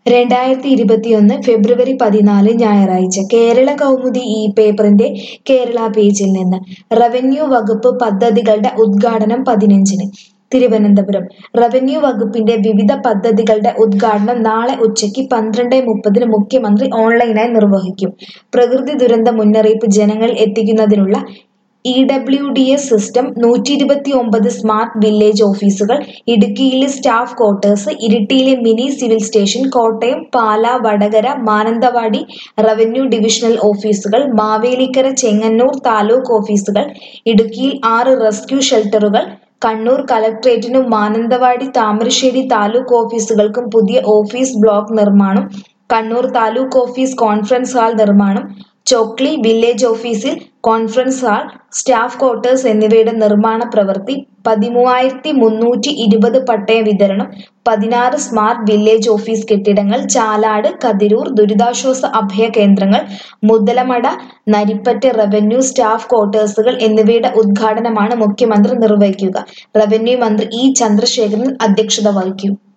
രണ്ടായിരത്തി ഇരുപത്തിയൊന്ന് ഫെബ്രുവരി പതിനാല് ഞായറാഴ്ച കേരള കൗമുദി ഈ പേപ്പറിന്റെ കേരള പേജിൽ നിന്ന് റവന്യൂ വകുപ്പ് പദ്ധതികളുടെ ഉദ്ഘാടനം പതിനഞ്ചിന് തിരുവനന്തപുരം റവന്യൂ വകുപ്പിന്റെ വിവിധ പദ്ധതികളുടെ ഉദ്ഘാടനം നാളെ ഉച്ചയ്ക്ക് പന്ത്രണ്ട് മുപ്പതിന് മുഖ്യമന്ത്രി ഓൺലൈനായി നിർവഹിക്കും പ്രകൃതി ദുരന്ത മുന്നറിയിപ്പ് ജനങ്ങളിൽ എത്തിക്കുന്നതിനുള്ള E W D S system നൂറ്റി ഇരുപത്തി ഒമ്പത് സ്മാർട്ട് വില്ലേജ് ഓഫീസുകൾ ഇടുക്കിയിലെ സ്റ്റാഫ് ക്വാർട്ടേഴ്സ് ഇരിട്ടിയിലെ mini civil station Kottayam Pala Vadakara Mananthavady revenue divisional ഓഫീസുകൾ മാവേലിക്കര ചെങ്ങന്നൂർ താലൂക്ക് ഓഫീസുകൾ ഇടുക്കിയിൽ ആറ് റെസ്ക്യൂ ഷെൽട്ടറുകൾ കണ്ണൂർ കലക്ട്രേറ്റിനും മാനന്തവാടി താമരശ്ശേരി താലൂക്ക് ഓഫീസുകൾക്കും പുതിയ ഓഫീസ് ബ്ലോക്ക് നിർമ്മാണം Kannur taluk office conference hall നിർമ്മാണം ചോക്ലി വില്ലേജ് ഓഫീസിൽ കോൺഫറൻസ് ഹാൾ സ്റ്റാഫ് ക്വാർട്ടേഴ്സ് എന്നിവയുടെ നിർമ്മാണ പ്രവൃത്തി പതിമൂവായിരത്തി മുന്നൂറ്റി ഇരുപത് പട്ടയ വിതരണം പതിനാറ് സ്മാർട്ട് വില്ലേജ് ഓഫീസ് കെട്ടിടങ്ങൾ ചാലാട് കതിരൂർ ദുരിതാശ്വാസ അഭയ കേന്ദ്രങ്ങൾ മുതലമട നരിപ്പറ്റ റവന്യൂ സ്റ്റാഫ് ക്വാർട്ടേഴ്സുകൾ എന്നിവയുടെ ഉദ്ഘാടനമാണ് മുഖ്യമന്ത്രി നിർവഹിക്കുക റവന്യൂ മന്ത്രി ഇ ചന്ദ്രശേഖരൻ അധ്യക്ഷത വഹിക്കും